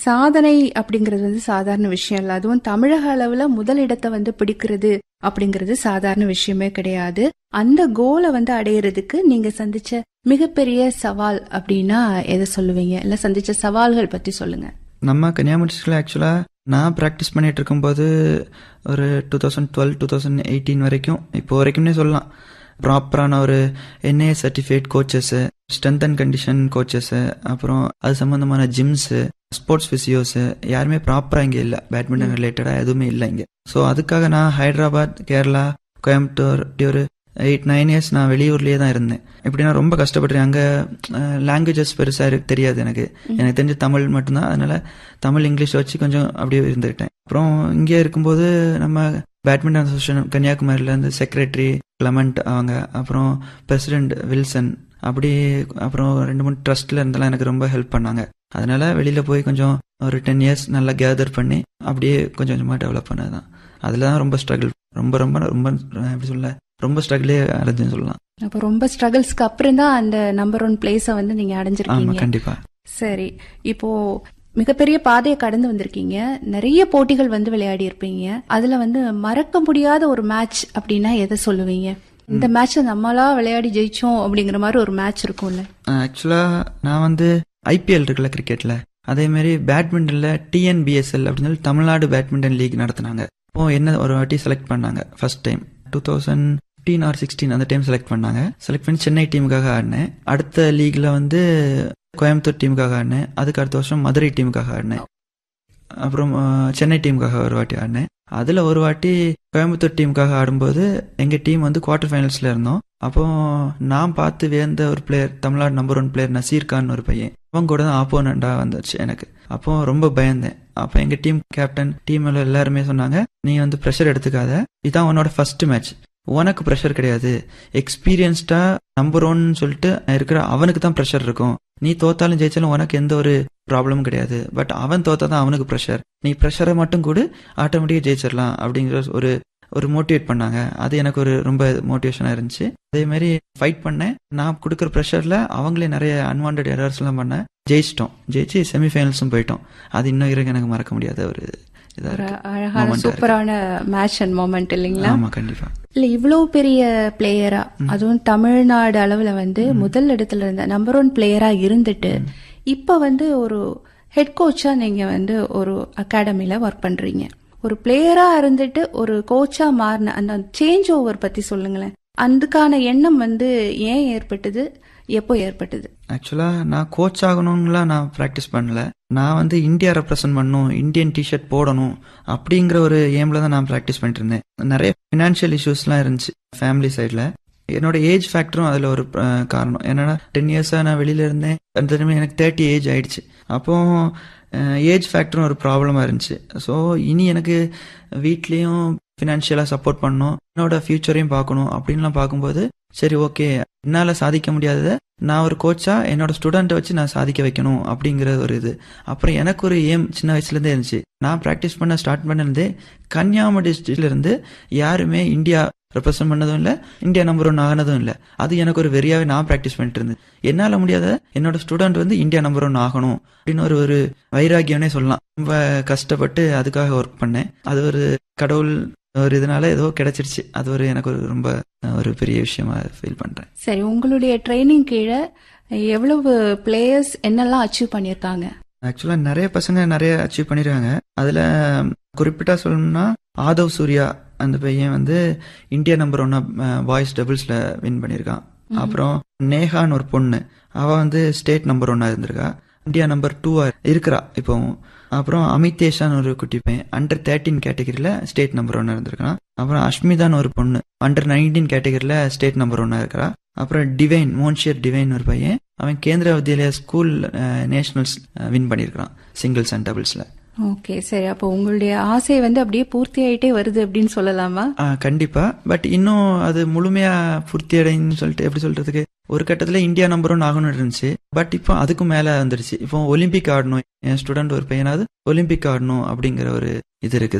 சாதனை அப்படிங்கிறது வந்து சாதாரண விஷயம் இல்ல அதுவும் தமிழக அளவுல முதலிடத்தை வந்து பிடிக்கிறது அப்படிங்கிறது சாதாரண விஷயமே கிடையாது அந்த கோலை வந்து அடையிறதுக்கு நீங்க சந்திச்ச மிகப்பெரிய சவால் அப்படின்னா எதை சொல்லுவீங்க இல்ல சந்திச்ச சவால்கள் பத்தி சொல்லுங்க நம்ம கன்னியாகுமரி டிஸ்ட்ரிக்ட்ல ஆக்சுவலாக நான் ப்ராக்டிஸ் பண்ணிட்டு இருக்கும்போது ஒரு two thousand twelve two thousand eighteen வரைக்கும் இப்போ வரைக்கும்னே சொல்லலாம் ப்ராப்பரான ஒரு NA certificate coaches strength and condition coaches அப்புறம் அது சம்பந்தமான ஜிம்ஸு ஸ்போர்ட்ஸ் ஃபிசியோஸு யாருமே ப்ராப்பராக இங்கே இல்லை பேட்மிண்டன் ரிலேட்டடாக எதுவுமே இல்லை இங்கே ஸோ அதுக்காக நான் ஹைதராபாத் கேரளா கோயம்புத்தூர் இப்படி ஒரு எயிட் நைன் இயர்ஸ் நான் வெளியூர்லேயே தான் இருந்தேன் எப்படின்னா ரொம்ப கஷ்டப்பட்டேன் அங்கே லாங்குவேஜஸ் பெருசாக இருக்கு தெரியாது எனக்கு எனக்கு தெரிஞ்ச தமிழ் மட்டும்தான் அதனால தமிழ் இங்கிலீஷ் வச்சு கொஞ்சம் அப்படியே இருந்துக்கிட்டேன் அப்புறம் இங்கே இருக்கும்போது நம்ம பேட்மிண்டன் அசோசியேஷன் கன்னியாகுமரியிலேருந்து செக்ரட்டரி கிளமெண்ட் அவங்க அப்புறம் பிரசிடென்ட் வில்சன் அப்படி அப்புறம் ரெண்டு மூணு ட்ரஸ்ட்ல இருந்தெல்லாம் எனக்கு ரொம்ப ஹெல்ப் பண்ணாங்க அதனால வெளியில போய் கொஞ்சம் ஒரு டென் இயர்ஸ் நல்லா கேதர் பண்ணி அப்படியே கொஞ்சம் கொஞ்சமாக டெவலப் பண்ணதுதான் அதில் தான் ரொம்ப ஸ்ட்ரகிள் ரொம்ப ரொம்ப ரொம்ப எப்படி சொல்ல ரொம்ப ஸ்ட்ரகிளே அடைஞ்சுன்னு சொல்லலாம் அப்ப ரொம்ப ஸ்ட்ரகிள்ஸ்க்கு அப்புறம் தான் அந்த நம்பர் ஒன் பிளேஸ வந்து நீங்க ஆமா அடைஞ்சிருக்கீங்க கண்டிப்பா சரி இப்போ மிகப்பெரிய பாதையை கடந்து வந்திருக்கீங்க நிறைய போட்டிகள் வந்து விளையாடி இருப்பீங்க அதுல வந்து மறக்க முடியாத ஒரு மேட்ச் அப்படின்னா எதை சொல்லுவீங்க இந்த மேட்ச் நம்மளா விளையாடி ஜெயிச்சோம் அப்படிங்கிற மாதிரி ஒரு மேட்ச் இருக்கும்ல ஆக்சுவலா நான் வந்து ஐபிஎல் இருக்குல்ல கிரிக்கெட்ல அதே மாதிரி பேட்மிண்டன்ல டிஎன்பிஎஸ்எல் அப்படின்னு சொல்லி தமிழ்நாடு பேட்மிண்டன் லீக் நடத்தினாங்க இப்போ என்ன ஒரு வாட்டி செலக்ட் பண்ணாங்க first time two thousand fifteen or sixteen அந்த டைம் செலக்ட் பண்ணாங்க செலக்ட் பண்ணி சென்னை டீமுக்காக ஆடினேன் அடுத்த லீக்ல வந்து கோயம்புத்தூர் டீமுக்காக ஆடினேன் அதுக்கு அடுத்த வருஷம் மதுரை டீமுக்காக ஆடினேன் அப்புறம் அஹ், சென்னை டீமுக்காக ஒரு வாட்டி ஆடினேன் அதுல ஒரு வாட்டி கோயம்புத்தூர் டீமுக்காக ஆடும்போது எங்க டீம் வந்து குவார்டர் ஃபைனல்ஸ்ல இருந்தோம் அப்போ நான் பார்த்து வியந்த ஒரு player Tamil Nadu number one player Nazeer Khan ஒரு பையன் அவன் கூட தான் ஆப்போனண்டா வந்துச்சு எனக்கு அப்போ ரொம்ப பயந்தேன் அப்போ எங்க டீம் கேப்டன் டீம் எல்லாருமே சொன்னாங்க நீ வந்து ப்ரெஷர் எடுத்துக்காத இதான் உன்னோட ஃபர்ஸ்ட் மேட்ச் உனக்கு ப்ரெஷர் கிடையாது எக்ஸ்பீரியன்ஸ்டா நம்பர் ஒன் சொல்லிட்டு இருக்கிற அவனுக்கு தான் ப்ரெஷர் இருக்கும் நீ தோத்தாலும் ஜெயிச்சாலும் உனக்கு எந்த ஒரு ப்ராப்ளமும் கிடையாது பட் அவன் தோத்தா தான் அவனுக்கு ப்ரெஷர் நீ ப்ரெஷரை மட்டும் கூட ஆட்டோமேட்டிக்காக ஜெயிச்சிடலாம் அப்படிங்கிற ஒரு ஒரு மோட்டிவேட் பண்ணாங்க அது எனக்கு ஒரு ரொம்ப மோட்டிவேஷனாக இருந்துச்சு அதே மாதிரி ஃபைட் பண்ணேன் நான் கொடுக்குற ப்ரெஷரில் அவங்களே நிறைய அன்வான்ட் எரர்ஸ் எல்லாம் பண்ணேன் ஜெயிச்சிட்டோம் ஜெயிச்சு செமிஃபைனல்ஸும் போயிட்டோம் அது இன்னும் வரைக்கும் எனக்கு மறக்க முடியாத ஒரு இதாக ஒரு இருக்கு அழகான Moment ஆ இருக்கு. சூப்பரான மேட்ச் அண்ட் மொமெண்ட் இல்லைங்களா ஆமா கண்டிப்பா இல்ல இவ்வளவு பெரிய பிளேயரா அதுவும் தமிழ்நாடு அளவுல வந்து முதல் இடத்துல இருந்த நம்பர் ஒன் பிளேயரா இருந்துட்டு இப்ப வந்து ஒரு ஹெட் கோச்சா நீங்க வந்து ஒரு அகாடமில ஒர்க் பண்றீங்க ஒரு பிளேயரா இருந்துட்டு ஒரு கோச்சா மாறின அந்த சேஞ்ச் ஓவர் பத்தி சொல்லுங்களேன் அதுக்கான எண்ணம் வந்து ஏன் ஏற்பட்டது எப்போ ஏற்பட்டது ஆக்சுவலா நான் கோச் ஆகணும்லாம் நான் ப்ராக்டிஸ் பண்ணல நான் வந்து இந்தியா ரெப்ரசன்ட் பண்ணணும் இந்தியன் டிஷர்ட் போடணும் அப்படிங்கிற ஒரு எய்ம்ல தான் நான் ப்ராக்டிஸ் பண்ணிட்டு இருந்தேன் நிறைய ஃபினான்ஷியல் இஷ்யூஸ்லாம் இருந்துச்சு ஃபேமிலி சைடில் என்னோட ஏஜ் ஃபேக்டரும் அதில் ஒரு அஹ், காரணம் என்னன்னா டென் இயர்ஸாக நான் வெளியில இருந்தேன் அந்த டைம் எனக்கு தேர்ட்டி ஏஜ் ஆயிடுச்சு அப்போ ஏஜ் ஃபேக்டரும் ஒரு ப்ராப்ளமாக இருந்துச்சு ஸோ இனி எனக்கு வீட்லேயும் ஃபினான்ஷியலாக சப்போர்ட் பண்ணணும் என்னோட ஃபியூச்சரையும் பார்க்கணும் அப்படின்லாம் பார்க்கும்போது சரி ஓகே என்னால் சாதிக்க முடியாததை நான் ஒரு கோச்சா என்னோட ஸ்டூடெண்ட்டை வச்சு நான் சாதிக்க வைக்கணும் அப்படிங்கிற ஒரு இது அப்புறம் எனக்கு ஒரு ஏம் சின்ன வயசுலேருந்தே இருந்துச்சு நான் ப்ராக்டிஸ் பண்ண ஸ்டார்ட் பண்ணதே கன்னியாகுமரி டிஸ்ட்ரிக்ட்ல இருந்து யாருமே இந்தியா ரெப்ரசன்ட் பண்ணதும் இல்லை இந்தியா நம்பர் ஒன் ஆகினதும் இல்லை அது எனக்கு ஒரு வெறியாவே நான் ப்ராக்டிஸ் பண்ணிட்டு இருந்தேன் என்னால் முடியாத என்னோட ஸ்டூடெண்ட் வந்து இந்தியா நம்பர் ஒன் ஆகணும் அப்படின்னு ஒரு ஒரு வைராக்கியம்னே சொல்லலாம் ரொம்ப கஷ்டப்பட்டு அதுக்காக ஒர்க் பண்ணேன் அது ஒரு கடவுள் ஒரு இதனால ஏதோ கிடைச்சிருச்சு அது ஒரு எனக்கு ஒரு ரொம்ப ஒரு பெரிய விஷயமா ஃபீல் பண்றேன் சரி உங்களுடைய ட்ரைனிங் கீழே எவ்வளவு பிளேயர்ஸ் என்னெல்லாம் அச்சீவ் பண்ணியிருக்காங்க ஆக்சுவலா நிறைய பசங்க நிறைய அச்சீவ் பண்ணிருக்காங்க அதுல குறிப்பிட்டா சொல்லணும்னா ஆதவ் சூர்யா அந்த பையன் வந்து இந்தியா நம்பர் ஒன்னா பாய்ஸ் டபுள்ஸ்ல வின் பண்ணியிருக்கான் அப்புறம் நேஹான்னு ஒரு பொண்ணு அவ வந்து ஸ்டேட் நம்பர் ஒன்னா இருந்திருக்கா இந்தியா நம்பர் டூவா இருக்கிறா இப்போ அப்புறம் அமிதேஷான்னு ஒரு குட்டி பையன் அண்டர் தேர்ட்டீன் கேட்டகரியில ஸ்டேட் நம்பர் ஒன்னா இருந்திருக்கான் அப்புறம் அஷ்மிதான்னு ஒரு பொண்ணு அண்டர் நைன்டீன் கேட்டகரியில ஸ்டேட் நம்பர் ஒன்னா இருக்கிறா அப்புறம் டிவைன் மோன்ஷியர் டிவைன் ஒரு பையன் அவன் Kendriya Vidyalaya school nationals win பண்ணியிருக்கான் சிங்கிள்ஸ் அண்ட் டபுள்ஸ்ல ஓகே சரி அப்போ உங்களுடைய ஆசை வந்து அப்படியே பூர்த்தி ஆயிட்டே வருது அப்படின்னு சொல்லலாமா ஆ, கண்டிப்பா பட் இன்னும் அது முழுமையா பூர்த்தி அடைன்னு சொல்லிட்டு எப்படி சொல்றதுக்கு ஒரு கட்டத்துல இந்தியா நம்பர் ஒன் ஆகணும்னு இருந்துச்சு பட் இப்போ அதுக்கும் மேல வந்துருச்சு இப்போ ஒலிம்பிக் ஆடணும் என் ஸ்டூடெண்ட் ஒரு பையனாவது ஒலிம்பிக் ஆடணும் அப்படிங்கிற ஒரு இது இருக்குது